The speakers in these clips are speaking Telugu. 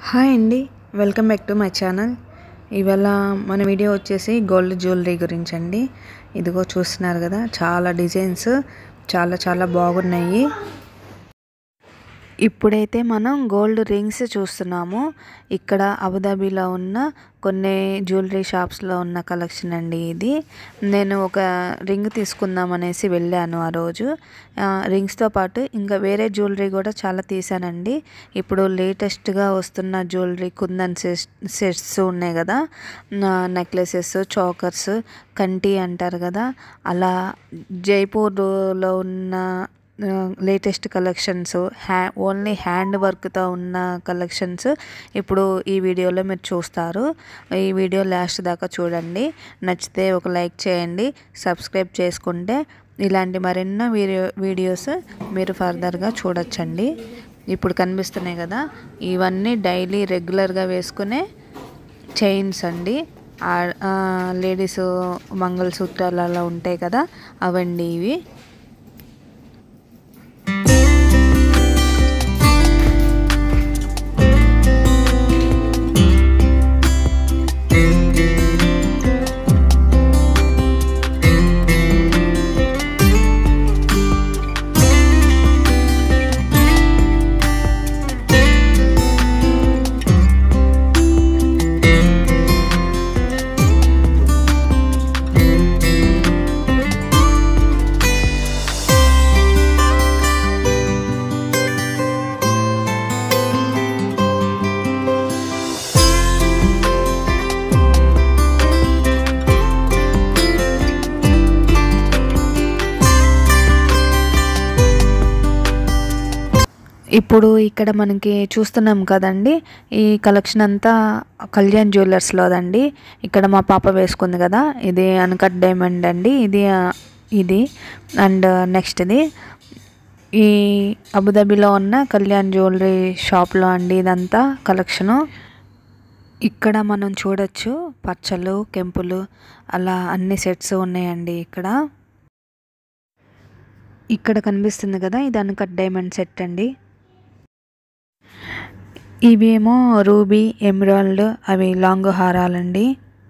హాయ్ అండి welcome back to my channel ఇవాళ మన వీడియో వచ్చేసి గోల్డ్ జ్యువెలరీ గురించి అండి ఇదిగో చూస్తున్నారు కదా చాలా డిజైన్స్ చాలా చాలా బాగున్నాయి ఇప్పుడైతే మనం గోల్డ్ రింగ్స్ చూస్తున్నాము ఇక్కడ అబుదాబీలో ఉన్న కొన్ని జ్యువెలరీ షాప్స్లో ఉన్న కలెక్షన్ అండి ఇది నేను ఒక రింగ్ తీసుకుందాం అనేసి వెళ్ళాను ఆ రోజు ఆ, రింగ్స్తో పాటు ఇంకా వేరే జ్యువెలరీ కూడా చాలా తీసానండి ఇప్పుడు లేటెస్ట్గా వస్తున్న జ్యువెలరీ కుందన్ సెట్స్ సెట్స్ ఉన్నాయి కదా నెక్లెసెస్ చోకర్స్ కంటి అంటారు కదా అలా జైపూర్లో ఉన్న లేటెస్ట్ కలెక్షన్స్ హ్యా ఓన్లీ హ్యాండ్ వర్క్తో ఉన్న కలెక్షన్స్ ఇప్పుడు ఈ వీడియోలో మీరు చూస్తారు ఈ వీడియో లాస్ట్ దాకా చూడండి నచ్చితే ఒక లైక్ చేయండి సబ్స్క్రైబ్ చేసుకుంటే ఇలాంటి మరెన్నో వీడియో వీడియోస్ మీరు ఫర్దర్గా చూడొచ్చండి ఇప్పుడు కనిపిస్తున్నాయి కదా ఇవన్నీ డైలీ రెగ్యులర్గా వేసుకునే చైన్స్ అండి లేడీస్ మంగళసూత్రాలు అలా ఉంటాయి కదా అవండి ఇవి ఇప్పుడు ఇక్కడ మనకి చూస్తున్నాం కదండి ఈ కలెక్షన్ అంతా కళ్యాణ్ జ్యువెలర్స్లోదండి ఇక్కడ మా పాప వేసుకుంది కదా ఇది అన్కట్ డైమండ్ అండి ఇది ఆ, ఇది అండ్ నెక్స్ట్ది ఈ అబుదాబిలో ఉన్న కళ్యాణ్ జ్యువెలరీ షాప్లో అండి ఇదంతా కలెక్షను ఇక్కడ మనం చూడొచ్చు పచ్చలు కెంపులు అలా అన్ని సెట్స్ ఉన్నాయండి ఇక్కడ ఇక్కడ కనిపిస్తుంది కదా ఇది అన్కట్ డైమండ్ సెట్ అండి ఇవేమో రూబీ ఎమరాల్డ్ అవి లాంగ్ హారాలండి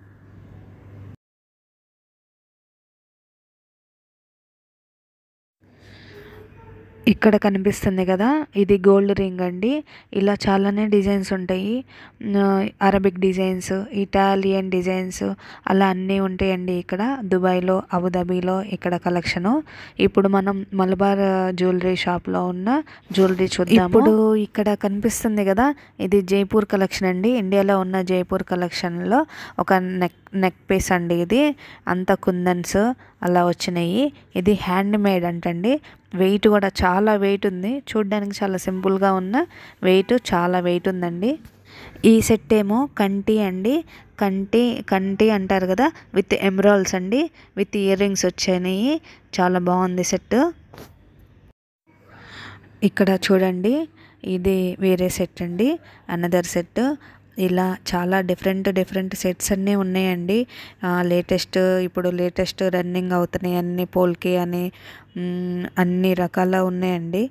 ఇక్కడ కనిపిస్తుంది కదా ఇది గోల్డ్ రింగ్ అండి ఇలా చాలానే డిజైన్స్ ఉంటాయి ఆ, అరబిక్ డిజైన్స్ ఇటాలియన్ డిజైన్స్ అలా అన్నీ ఉంటాయండి ఇక్కడ దుబాయ్లో అబుదాబీలో ఇక్కడ కలెక్షను ఇప్పుడు మనం మలబార్ జ్యువెలరీ షాప్లో ఉన్న జ్యువెలరీ చూద్దాం ఇప్పుడు ఇక్కడ కనిపిస్తుంది కదా ఇది జైపూర్ కలెక్షన్ అండి ఇండియాలో ఉన్న జైపూర్ కలెక్షన్లో ఒక నెక్ నెక్ పీస్ అండి ఇది అంత కుందన్స్ అలా వచ్చినాయి ఇది హ్యాండ్ మేడ్ అంటండి వెయిట్ కూడా చాలా వెయిట్ ఉంది చూడ్డానికి చాలా సింపుల్గా ఉన్న వెయిట్ చాలా వెయిట్ ఉందండి ఈ సెట్ ఏమో కంటి అండి కంటి కంటి అంటారు కదా విత్ ఎమరాల్స్ అండి విత్ ఇయర్ రింగ్స్ వచ్చాయి చాలా బాగుంది సెట్ ఇక్కడ చూడండి ఇది వేరే సెట్ అండి అనదర్ సెట్ ఇలా చాలా డిఫరెంట్ డిఫరెంట్ సెట్స్ అన్నీ ఉన్నాయండి లేటెస్ట్ ఇప్పుడు లేటెస్ట్ రన్నింగ్ అవుతున్నాయి అన్ని పోల్కి అని మ్, అన్ని రకాల ఉన్నాయండి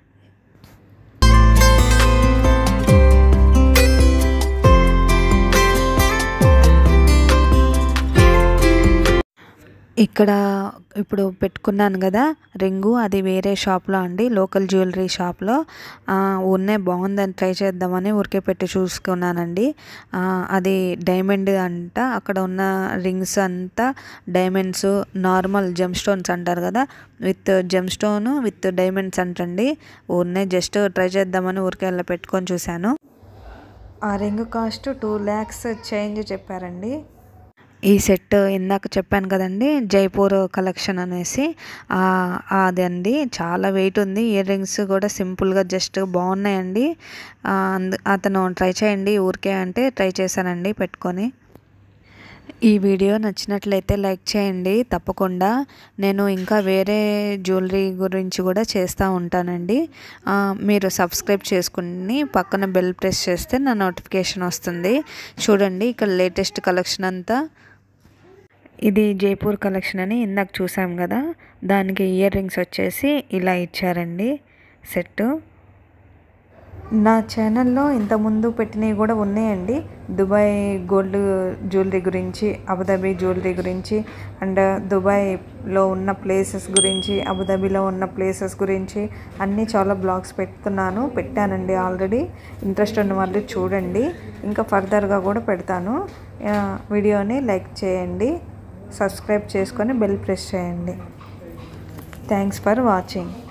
ఇక్కడ ఇప్పుడు పెట్టుకున్నాను కదా రింగు అది వేరే షాప్లో అండి లోకల్ జ్యువెలరీ షాప్లో ఆ, ఉన్నాయి బాగుందని ట్రై చేద్దామని ఊరికే పెట్టి చూసుకున్నానండి ఆ, అది డైమండ్ అంట అక్కడ ఉన్న రింగ్స్ అంతా డైమండ్స్ నార్మల్ జెమ్ స్టోన్స్ అంటారు కదా with gem stone with diamonds అంటండి ఉన్నాయి జస్ట్ ట్రై చేద్దామని ఊరికే అలా పెట్టుకొని చూశాను ఆ ring cost two lakhs change చెప్పారండి ఈ సెట్ ఇందాక చెప్పాను కదండి జైపూర్ కలెక్షన్ అనేసి ఆ, అదండి చాలా వెయిట్ ఉంది ఇయర్ రింగ్స్ కూడా సింపుల్గా జస్ట్ బాగున్నాయండి ఆ, అంద- అతను ట్రై చేయండి ఊరికే అంటే ట్రై చేశానండి పెట్టుకొని ఈ వీడియో నచ్చినట్లయితే లైక్ చేయండి తప్పకుండా నేను ఇంకా వేరే జ్యువెలరీ గురించి కూడా చేస్తూ ఉంటానండి ఆ, మీరు సబ్స్క్రైబ్ చేసుకుని పక్కన బెల్ ప్రెస్ చేస్తే నా నోటిఫికేషన్ వస్తుంది చూడండి ఇక్కడ లేటెస్ట్ కలెక్షన్ అంతా ఇది జైపూర్ కలెక్షన్ అని ఇందాక చూసాం కదా దానికి ఇయర్ రింగ్స్ వచ్చేసి ఇలా ఇచ్చారండి సెట్ నా ఛానల్లో ఇంతకుముందు పెట్టినవి కూడా ఉన్నాయండి దుబాయ్ గోల్డ్ జ్యువెలరీ గురించి అబుదాబి జ్యువెలరీ గురించి అండ్ దుబాయ్లో ఉన్న ప్లేసెస్ గురించి అబుదాబిలో ఉన్న ప్లేసెస్ గురించి అన్నీ చాలా బ్లాగ్స్ పెడుతున్నాను పెట్టానండి ఆల్రెడీ ఇంట్రెస్ట్ ఉన్న వాళ్ళు చూడండి ఇంకా ఫర్దర్గా కూడా పెడతాను ఆ, వీడియోని లైక్ చేయండి సబ్స్క్రైబ్ చేసుకొని బెల్ ప్రెస్ చేయండి థ్యాంక్స్ ఫర్ వాచింగ్